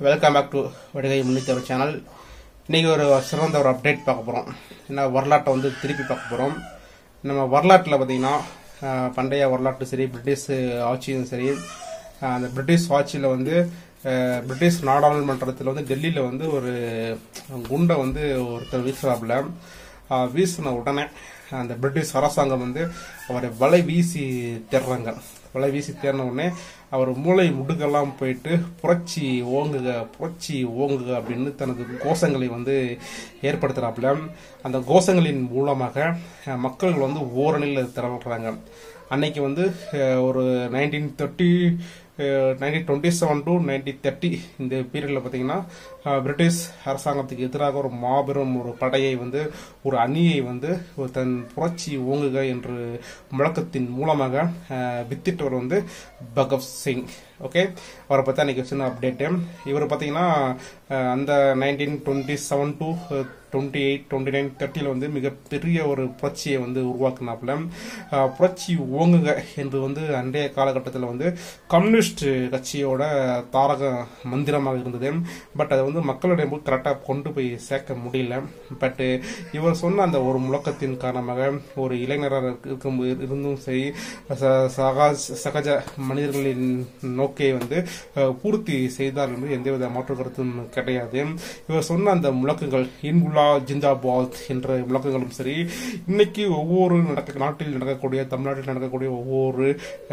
welcome back to வடிகை முன்னித்தவர் channel இன்னைக்கு ஒரு சிறந்த ஒரு அப்டேட் பார்க்க போகிறோம் என்ன வரலாற்றை வந்து திருப்பி பார்க்க போகிறோம் நம்ம வரலாற்றில் பார்த்தீங்கன்னா அஹ், பண்டைய வரலாற்று சரி பிரிட்டிஷ் ஆட்சியும் சரி அஹ், அந்த பிரிட்டிஷ் ஆட்சியில் வந்து அஹ், பிரிட்டிஷ் நாடாளுமன்றத்தில் வந்து டெல்லியில் வந்து ஒரு குண்டை வந்து ஒருத்தர் வீசுறாப்புல அஹ், வீசின உடனே அந்த பிரிட்டிஷ் அரசாங்கம் வந்து அவரை வலை வீசி தேடுறாங்க வலை வீசி தேடின உடனே அவர் மூளை முடுக்கெல்லாம் போயிட்டு புரட்சி ஓங்குக புரட்சி ஓங்குக அப்படின்னு தனது கோஷங்களை வந்து ஏற்படுத்துறாப்புல அந்த கோஷங்களின் மூலமாக அஹ், மக்கள் வந்து ஓரணியில் திரள்றாங்க அன்னைக்கு வந்து அஹ், ஒரு nineteen thirty nineteen twenty seven to nineteen thirty இந்த பீரியடில் பார்த்தீங்கன்னா அஹ், பிரிட்டிஷ் அரசாங்கத்துக்கு எதிராக ஒரு மாபெரும் ஒரு படையை வந்து ஒரு அணியை வந்து ஒரு தன் புரட்சி ஓங்குக என்று முழக்கத்தின் மூலமாக அஹ், வித்திட்டவர் வந்து பகத் சிங் ஓகே அவரை பற்றி அன்றைக்கி சின்ன அப்டேட்டு இவர் பார்த்தீங்கன்னா அஹ், அந்த nineteen twenty seven to twenty eight twenty nine தேர்ட்டியில் வந்து மிகப்பெரிய ஒரு புரட்சியை வந்து உருவாக்குனாப்புல அஹ், புரட்சி ஓங்குக என்று வந்து அன்றைய காலகட்டத்தில் வந்து கம்யூனிஸ்ட் கட்சியோட தாரக மந்திரமாக இருந்தது பட் அதை வந்து மக்களிடம் போய் கரெக்டாக கொண்டு போய் சேர்க்க முடியல பட் இவர் சொன்ன அந்த ஒரு முழக்கத்தின் காரணமாக ஒரு இளைஞராக இருக்கும் இருந்தும் சரி ச- சகா- சகஜ மனிதர்களின் நோக்கை வந்து அஹ், பூர்த்தி செய்தார் என்று எந்தவித மாற்று கருத்தும் கிடையாது இவர் சொன்ன அந்த முழக்கங்கள் இன்குலா ஜிந்தாபாத் என்ற முழக்கங்களும் சரி இன்னைக்கு ஒவ்வொரு நடக்க நாட்டில் நடக்கக்கூடிய தமிழ்நாட்டில் நடக்கக்கூடிய ஒவ்வொரு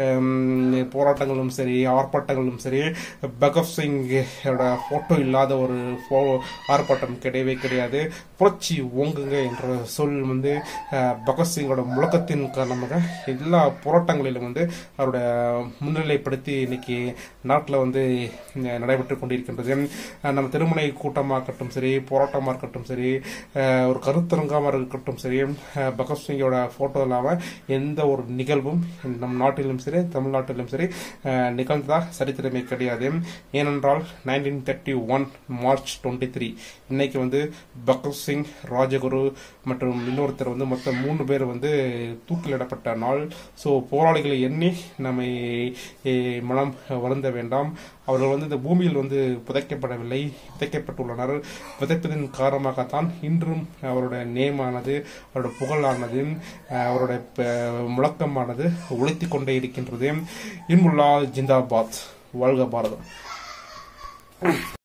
ஹம், போராட்டங்களும் சரி ஆர்ப்பாட்டங்களும் சரி பகத் சிங்கோட போட்டோ இல்லாத ஒரு போ- ஆர்ப்பாட்டம் கிடையவே கிடையாது புரட்சி ஓங்குங்க என்ற சொல் வந்து அஹ், பகத்சிங்கோட முழக்கத்தின் காரணமாக எல்லா போராட்டங்களிலும் வந்து அவரோட முன்னிலைப்படுத்தி இன்னைக்கு நாட்டில் வந்து அஹ், நடைபெற்றுக் கொண்டிருக்கின்றது அஹ், நம்ம திருமணை கூட்டமாக இருக்கட்டும் சரி போராட்டமாக இருக்கட்டும் சரி அஹ், ஒரு கருத்தரங்கமாக இருக்கட்டும் சரி அஹ், பகத்சிங்கோட போட்டோ இல்லாமல் எந்த ஒரு நிகழ்வும் நம் நாட்டிலும் சரி தமிழ்நாட்டிலும் சரி அஹ், நிகழ்ந்ததாக சரித்திரமே கிடையாது ஏனென்றால் nineteen thirty one March twenty three இன்னைக்கு வந்து பகத் சிங் ராஜகுரு மற்றும் இன்னொருத்தர் வந்து மொத்தம் மூணு பேர் வந்து தூக்கிலிடப்பட்ட நாள் ஸோ போராளிகளை எண்ணி நம்மை eh, மனம் வருந்த வேண்டாம் அவர்கள் வந்து இந்த பூமியில் வந்து புதைக்கப்படவில்லை புதைக்கப்பட்டுள்ளனர் புதைப்பதன் காரணமாகத்தான் இன்றும் அவருடைய நேமானது அவருடைய புகழானது அஹ், அவருடைய ப- முழக்கமானது ஒழித்துக் கொண்டே இருக்கின்றது இன்முல்லா ஜிந்தாபாத் வாழ்க பாரதம்